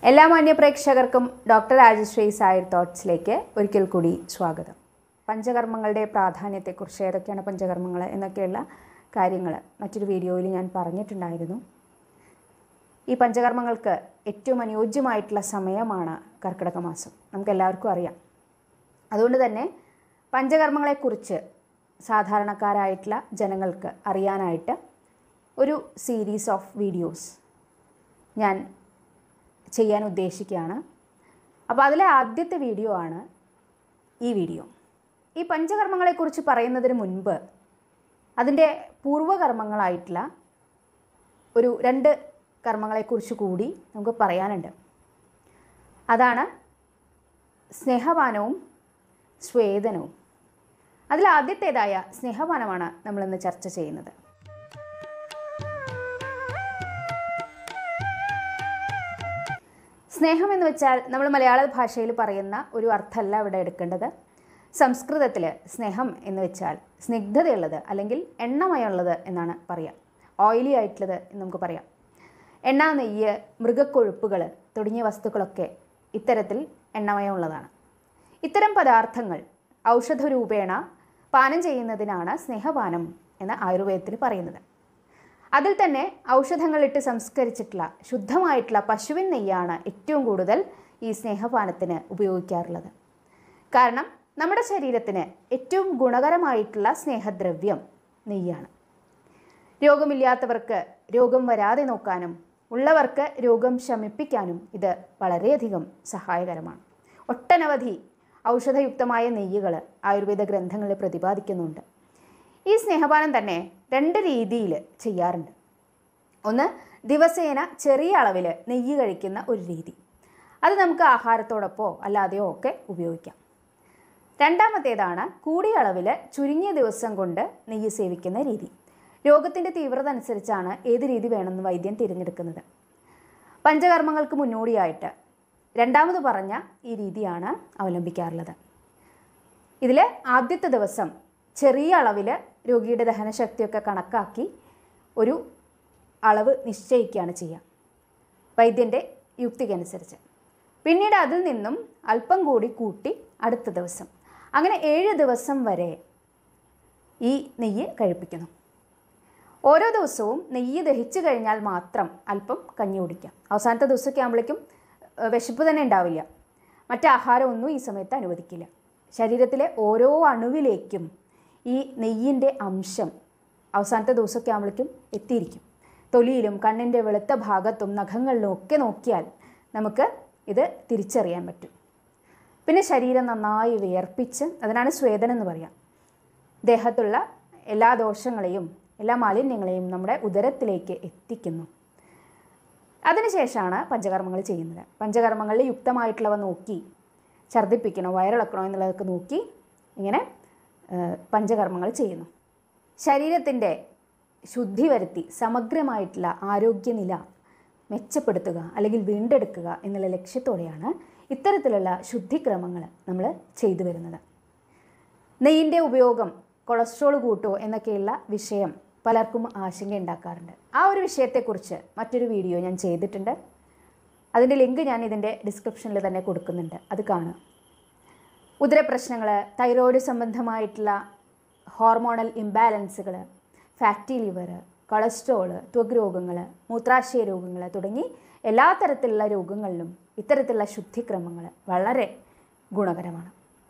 എല്ലാ മാന്യ പ്രേക്ഷകർക്കും ഡോക്ടർ രാജശ്രീ സായർ തോട്ട്സിലേക്ക് ഒരിക്കൽ കൂടി സ്വാഗതം പഞ്ചകർമ്മങ്ങളുടെ പ്രാധാന്യത്തെക്കുറിച്ച് ഏതൊക്കെയാണ് പഞ്ചകർമ്മങ്ങൾ എന്നൊക്കെയുള്ള കാര്യങ്ങൾ മറ്റൊരു വീഡിയോയിൽ ഞാൻ പറഞ്ഞിട്ടുണ്ടായിരുന്നു ഈ പഞ്ചകർമ്മങ്ങൾക്ക് ഏറ്റവും അനുയോജ്യമായിട്ടുള്ള സമയമാണ് കർക്കിടക മാസം നമുക്കെല്ലാവർക്കും അറിയാം അതുകൊണ്ട് തന്നെ പഞ്ചകർമ്മങ്ങളെക്കുറിച്ച് സാധാരണക്കാരായിട്ടുള്ള ജനങ്ങൾക്ക് അറിയാനായിട്ട് ഒരു സീരീസ് ഓഫ് വീഡിയോസ് ഞാൻ ചെയ്യാൻ ഉദ്ദേശിക്കുകയാണ് അപ്പോൾ അതിലെ ആദ്യത്തെ വീഡിയോ ആണ് ഈ വീഡിയോ ഈ പഞ്ചകർമ്മങ്ങളെക്കുറിച്ച് പറയുന്നതിന് മുൻപ് അതിൻ്റെ പൂർവ്വകർമ്മങ്ങളായിട്ടുള്ള ഒരു രണ്ട് കർമ്മങ്ങളെക്കുറിച്ച് കൂടി നമുക്ക് പറയാനുണ്ട് അതാണ് സ്നേഹപാനവും സ്വേദനവും അതിൽ ആദ്യത്തേതായ സ്നേഹപാനമാണ് നമ്മളിന്ന് ചർച്ച ചെയ്യുന്നത് സ്നേഹം എന്ന് വെച്ചാൽ നമ്മൾ മലയാള ഭാഷയിൽ പറയുന്ന ഒരു അർത്ഥമല്ല ഇവിടെ എടുക്കേണ്ടത് സംസ്കൃതത്തിൽ സ്നേഹം എന്ന് വെച്ചാൽ സ്നിഗ്ധതയുള്ളത് അല്ലെങ്കിൽ എണ്ണമയമുള്ളത് എന്നാണ് പറയുക ഓയിലി ആയിട്ടുള്ളത് എന്ന് നമുക്ക് പറയാം എണ്ണ നെയ്യ് മൃഗക്കൊഴുപ്പുകൾ തുടങ്ങിയ വസ്തുക്കളൊക്കെ ഇത്തരത്തിൽ എണ്ണമയമുള്ളതാണ് ഇത്തരം പദാർത്ഥങ്ങൾ ഔഷധരൂപേണ പാനം ചെയ്യുന്നതിനാണ് സ്നേഹപാനം എന്ന് ആയുർവേദത്തിൽ പറയുന്നത് അതിൽ തന്നെ ഔഷധങ്ങളിട്ട് സംസ്കരിച്ചിട്ടുള്ള ശുദ്ധമായിട്ടുള്ള പശുവിൻ നെയ്യാണ് ഏറ്റവും കൂടുതൽ ഈ സ്നേഹപാനത്തിന് ഉപയോഗിക്കാറുള്ളത് കാരണം നമ്മുടെ ശരീരത്തിന് ഏറ്റവും ഗുണകരമായിട്ടുള്ള സ്നേഹദ്രവ്യം നെയ്യാണ് രോഗമില്ലാത്തവർക്ക് രോഗം വരാതെ നോക്കാനും ഉള്ളവർക്ക് രോഗം ശമിപ്പിക്കാനും ഇത് വളരെയധികം സഹായകരമാണ് ഒട്ടനവധി ഔഷധയുക്തമായ നെയ്യുകൾ ആയുർവേദ ഗ്രന്ഥങ്ങളിൽ പ്രതിപാദിക്കുന്നുണ്ട് ഈ സ്നേഹപാനം തന്നെ രണ്ട് രീതിയിൽ ചെയ്യാറുണ്ട് ഒന്ന് ദിവസേന ചെറിയ അളവിൽ നെയ്യ് കഴിക്കുന്ന ഒരു രീതി അത് നമുക്ക് ആഹാരത്തോടൊപ്പമോ അല്ലാതെയോ ഒക്കെ ഉപയോഗിക്കാം രണ്ടാമത്തേതാണ് കൂടിയ അളവിൽ ചുരുങ്ങിയ ദിവസം കൊണ്ട് നെയ്യ് സേവിക്കുന്ന രീതി രോഗത്തിൻ്റെ തീവ്രത അനുസരിച്ചാണ് ഏത് രീതി വേണമെന്ന് വൈദ്യൻ തിരഞ്ഞെടുക്കുന്നത് പഞ്ചകർമ്മങ്ങൾക്ക് മുന്നോടിയായിട്ട് രണ്ടാമത് പറഞ്ഞ ഈ രീതിയാണ് അവലംബിക്കാറുള്ളത് ഇതിൽ ആദ്യത്തെ ദിവസം ചെറിയ അളവിൽ രോഗിയുടെ ദഹനശക്തിയൊക്കെ കണക്കാക്കി ഒരു അളവ് നിശ്ചയിക്കുകയാണ് ചെയ്യുക വൈദ്യൻ്റെ യുക്തിക്കനുസരിച്ച് പിന്നീട് അതിൽ നിന്നും അല്പം കൂടി കൂട്ടി അടുത്ത ദിവസം അങ്ങനെ ഏഴ് ദിവസം വരെ ഈ നെയ്യ് കഴിപ്പിക്കുന്നു ഓരോ ദിവസവും നെയ്യ് ദഹിച്ചു കഴിഞ്ഞാൽ മാത്രം അല്പം കഞ്ഞി കുടിക്കാം അവസാനത്തെ ദിവസമൊക്കെ ആകുമ്പോഴേക്കും ഏഹ്, വിശപ്പ് തന്നെ ഉണ്ടാവില്ല മറ്റ് ആഹാരമൊന്നും ഈ സമയത്ത് അനുവദിക്കില്ല ശരീരത്തിലെ ഓരോ അണുവിലേക്കും ഈ നെയ്യിൻ്റെ അംശം അവസാനത്തെ ദിവസമൊക്കെ ആകുമ്പോഴേക്കും എത്തിയിരിക്കും തൊലിയിലും കണ്ണിൻ്റെ വെളുത്ത ഭാഗത്തും നഖങ്ങളിലും ഒക്കെ നോക്കിയാൽ നമുക്ക് ഇത് തിരിച്ചറിയാൻ പറ്റും പിന്നെ ശരീരം നന്നായി വിയർപ്പിച്ച് അതിനാണ് സ്വേദനം എന്ന് പറയാം ദേഹത്തുള്ള എല്ലാ ദോഷങ്ങളെയും എല്ലാ മാലിന്യങ്ങളെയും നമ്മുടെ ഉദരത്തിലേക്ക് എത്തിക്കുന്നു അതിനുശേഷമാണ് പഞ്ചകർമ്മങ്ങൾ ചെയ്യുന്നത് പഞ്ചകർമ്മങ്ങളിൽ യുക്തമായിട്ടുള്ളവ നോക്കി ഛർദ്ദിപ്പിക്കണോ വയറിളക്കണോ എന്നുള്ളതൊക്കെ നോക്കി ഇങ്ങനെ ആ, പഞ്ചകർമ്മങ്ങൾ ചെയ്യുന്നു ശരീരത്തിൻ്റെ ശുദ്ധി വരുത്തി സമഗ്രമായിട്ടുള്ള ആരോഗ്യനില മെച്ചപ്പെടുത്തുക അല്ലെങ്കിൽ വീണ്ടെടുക്കുക എന്നുള്ള ലക്ഷ്യത്തോടെയാണ് ഇത്തരത്തിലുള്ള ശുദ്ധിക്രമങ്ങൾ നമ്മൾ ചെയ്തു വരുന്നത് നെയ്യിൻ്റെ ഉപയോഗം കൊളസ്ട്രോൾ കൂട്ടോ എന്നൊക്കെയുള്ള വിഷയം പലർക്കും ആശങ്ക ഉണ്ടാക്കാറുണ്ട് ആ ഒരു വിഷയത്തെക്കുറിച്ച് മറ്റൊരു വീഡിയോ ഞാൻ ചെയ്തിട്ടുണ്ട് അതിൻ്റെ ലിങ്ക് ഞാൻ ഇതിൻ്റെ ഡിസ്ക്രിപ്ഷനിൽ തന്നെ കൊടുക്കുന്നുണ്ട് അത് കാണുക ഉദരപ്രശ്നങ്ങൾ തൈറോയ്ഡ് സംബന്ധമായിട്ടുള്ള ഹോർമോണൽ ഇംബാലൻസുകൾ ഫാറ്റി ലിവർ കൊളസ്ട്രോൾ ത്വഗ് രോഗങ്ങൾ മൂത്രാശയ രോഗങ്ങൾ തുടങ്ങി എല്ലാ തരത്തിലുള്ള രോഗങ്ങളിലും ഇത്തരത്തിലുള്ള ശുദ്ധിക്രമങ്ങൾ വളരെ ഗുണകരമാണ്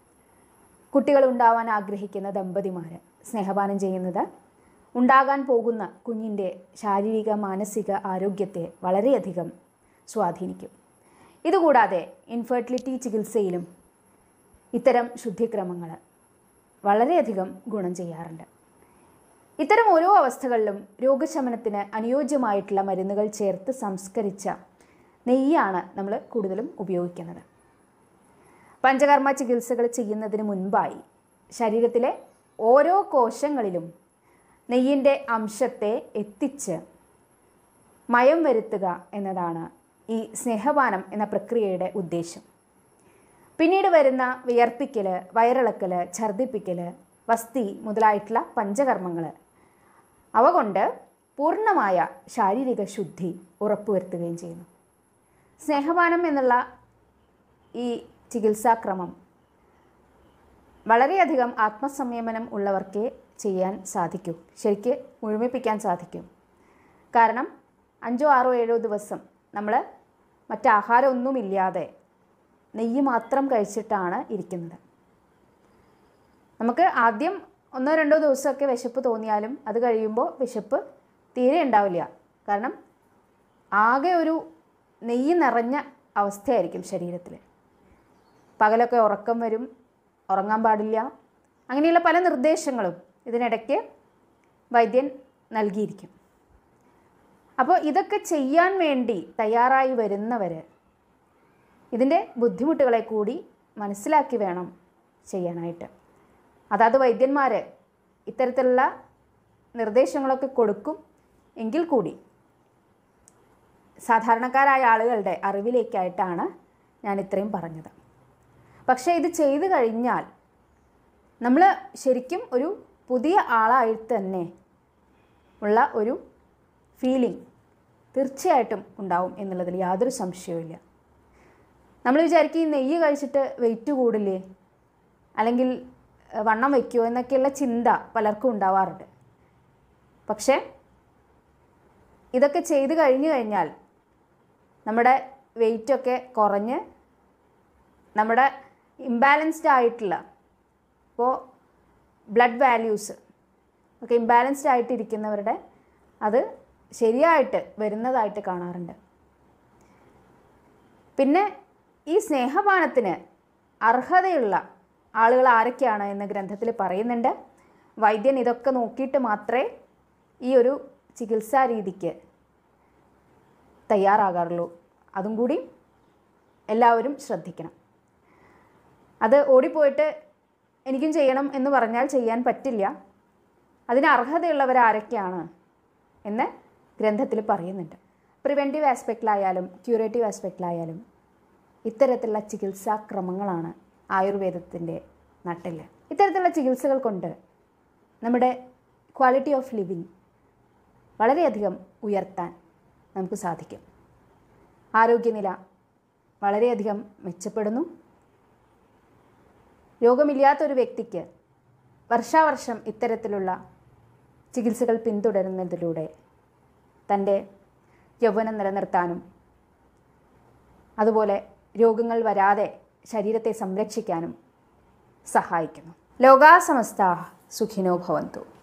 കുട്ടികൾ ഉണ്ടാവാൻ ആഗ്രഹിക്കുന്ന ദമ്പതിമാർ സ്നേഹപാനം ചെയ്യുന്നത് ഉണ്ടാകാൻ പോകുന്ന കുഞ്ഞിൻ്റെ ശാരീരിക മാനസിക ആരോഗ്യത്തെ വളരെയധികം സ്വാധീനിക്കും ഇതുകൂടാതെ ഇൻഫെർട്ടിലിറ്റി ചികിത്സയിലും ഇത്തരം ശുദ്ധിക്രമങ്ങൾ വളരെയധികം ഗുണം ചെയ്യാറുണ്ട് ഇത്തരം ഓരോ അവസ്ഥകളിലും രോഗശമനത്തിന് അനുയോജ്യമായിട്ടുള്ള മരുന്നുകൾ ചേർത്ത് സംസ്കരിച്ച നെയ്യാണ് നമ്മൾ കൂടുതലും ഉപയോഗിക്കുന്നത് പഞ്ചകർമ്മ ചികിത്സകൾ ചെയ്യുന്നതിന് മുൻപായി ശരീരത്തിലെ ഓരോ കോശങ്ങളിലും നെയ്യിൻ്റെ അംശത്തെ എത്തിച്ച് മയം വരുത്തുക എന്നതാണ് ഈ സ്നേഹപാനം എന്ന പ്രക്രിയയുടെ ഉദ്ദേശം പിന്നീട് വരുന്ന വിയർപ്പിക്കൽ വയറിളക്കൽ ഛർദ്ദിപ്പിക്കൽ വസ്തി മുതലായിട്ടുള്ള പഞ്ചകർമ്മങ്ങൾ അവ കൊണ്ട് പൂർണ്ണമായ ശാരീരിക ശുദ്ധി ഉറപ്പുവരുത്തുകയും ചെയ്യുന്നു സ്നേഹപാനം എന്നുള്ള ഈ ചികിത്സാക്രമം വളരെയധികം ആത്മസംയമനം ഉള്ളവർക്കേ ചെയ്യാൻ സാധിക്കൂ ശരിക്ക് മുഴുമിപ്പിക്കാൻ സാധിക്കും കാരണം അഞ്ചോ ആറോ ഏഴോ ദിവസം നമ്മൾ മറ്റാഹാരമൊന്നുമില്ലാതെ നെയ്യ് മാത്രം കഴിച്ചിട്ടാണ് ഇരിക്കുന്നത് നമുക്ക് ആദ്യം ഒന്നോ രണ്ടോ ദിവസമൊക്കെ വിശപ്പ് തോന്നിയാലും അത് കഴിയുമ്പോൾ വിശപ്പ് തീരെ ഉണ്ടാവില്ല കാരണം ആകെ ഒരു നെയ്യ് നിറഞ്ഞ അവസ്ഥയായിരിക്കും ശരീരത്തിൽ പകലൊക്കെ ഉറക്കം വരും ഉറങ്ങാൻ പാടില്ല അങ്ങനെയുള്ള പല നിർദ്ദേശങ്ങളും ഇതിനിടയ്ക്ക് വൈദ്യൻ നൽകിയിരിക്കും അപ്പോൾ ഇതൊക്കെ ചെയ്യാൻ വേണ്ടി തയ്യാറായി വരുന്നവർ ഇതിൻ്റെ ബുദ്ധിമുട്ടുകളെ കൂടി മനസ്സിലാക്കി വേണം ചെയ്യാനായിട്ട് അതാത് വൈദ്യന്മാർ ഇത്തരത്തിലുള്ള നിർദ്ദേശങ്ങളൊക്കെ കൊടുക്കും എങ്കിൽ കൂടി സാധാരണക്കാരായ ആളുകളുടെ അറിവിലേക്കായിട്ടാണ് ഞാൻ ഇത്രയും പറഞ്ഞത് പക്ഷേ ഇത് ചെയ്തു കഴിഞ്ഞാൽ നമ്മൾ ശരിക്കും ഒരു പുതിയ ആളായി തന്നെ ഉള്ള ഒരു ഫീലിംഗ് തീർച്ചയായിട്ടും ഉണ്ടാവും എന്നുള്ളതിൽ യാതൊരു സംശയവുമില്ല നമ്മൾ വിചാരിക്കും ഈ നെയ്യ് കഴിച്ചിട്ട് വെയിറ്റ് കൂടില്ലേ അല്ലെങ്കിൽ ഏഹ്, വണ്ണം വയ്ക്കുമോ എന്നൊക്കെയുള്ള ചിന്ത പലർക്കും ഉണ്ടാവാറുണ്ട് പക്ഷേ ഇതൊക്കെ ചെയ്ത് കഴിഞ്ഞു കഴിഞ്ഞാൽ നമ്മുടെ വെയിറ്റൊക്കെ കുറഞ്ഞ് നമ്മുടെ ഇംബാലൻസ്ഡ് ആയിട്ടുള്ള ഇപ്പോൾ ബ്ലഡ് വാല്യൂസ് ഒക്കെ ഇംബാലൻസ്ഡ് ആയിട്ടിരിക്കുന്നവരുടെ അത് ശരിയായിട്ട് വരുന്നതായിട്ട് കാണാറുണ്ട് പിന്നെ ഈ സ്നേഹപാനത്തിന് അർഹതയുള്ള ആളുകൾ ആരൊക്കെയാണ് എന്ന് ഗ്രന്ഥത്തിൽ പറയുന്നുണ്ട് വൈദ്യൻ ഇതൊക്കെ നോക്കിയിട്ട് മാത്രമേ ഈ ഒരു ചികിത്സാ രീതിക്ക് തയ്യാറാകാറുള്ളൂ അതും കൂടി എല്ലാവരും ശ്രദ്ധിക്കണം അത് ഓടിപ്പോയിട്ട് എനിക്കും ചെയ്യണം എന്ന് പറഞ്ഞാൽ ചെയ്യാൻ പറ്റില്ല അതിന് അർഹതയുള്ളവർ ആരൊക്കെയാണ് എന്ന് ഗ്രന്ഥത്തിൽ പറയുന്നുണ്ട് പ്രിവെൻറ്റീവ് ആസ്പെക്റ്റിലായാലും ക്യൂറേറ്റീവ് ആസ്പെക്റ്റിലായാലും ഇത്തരത്തിലുള്ള ചികിത്സാക്രമങ്ങളാണ് ആയുർവേദത്തിൻ്റെ നട്ടില് ഇത്തരത്തിലുള്ള ചികിത്സകൾ കൊണ്ട് നമ്മുടെ ക്വാളിറ്റി ഓഫ് ലിവിങ് വളരെയധികം ഉയർത്താൻ നമുക്ക് സാധിക്കും ആരോഗ്യനില വളരെയധികം മെച്ചപ്പെടുന്നു രോഗമില്ലാത്തൊരു വ്യക്തിക്ക് വർഷാവർഷം ഇത്തരത്തിലുള്ള ചികിത്സകൾ പിന്തുടരുന്നതിലൂടെ തൻ്റെ യൗവനം നിലനിർത്താനും അതുപോലെ രോഗങ്ങൾ വരാതെ ശരീരത്തെ സംരക്ഷിക്കാനും സഹായിക്കുന്നു ലോകാസമസ്ത സുഖിനോ ഭവന്തു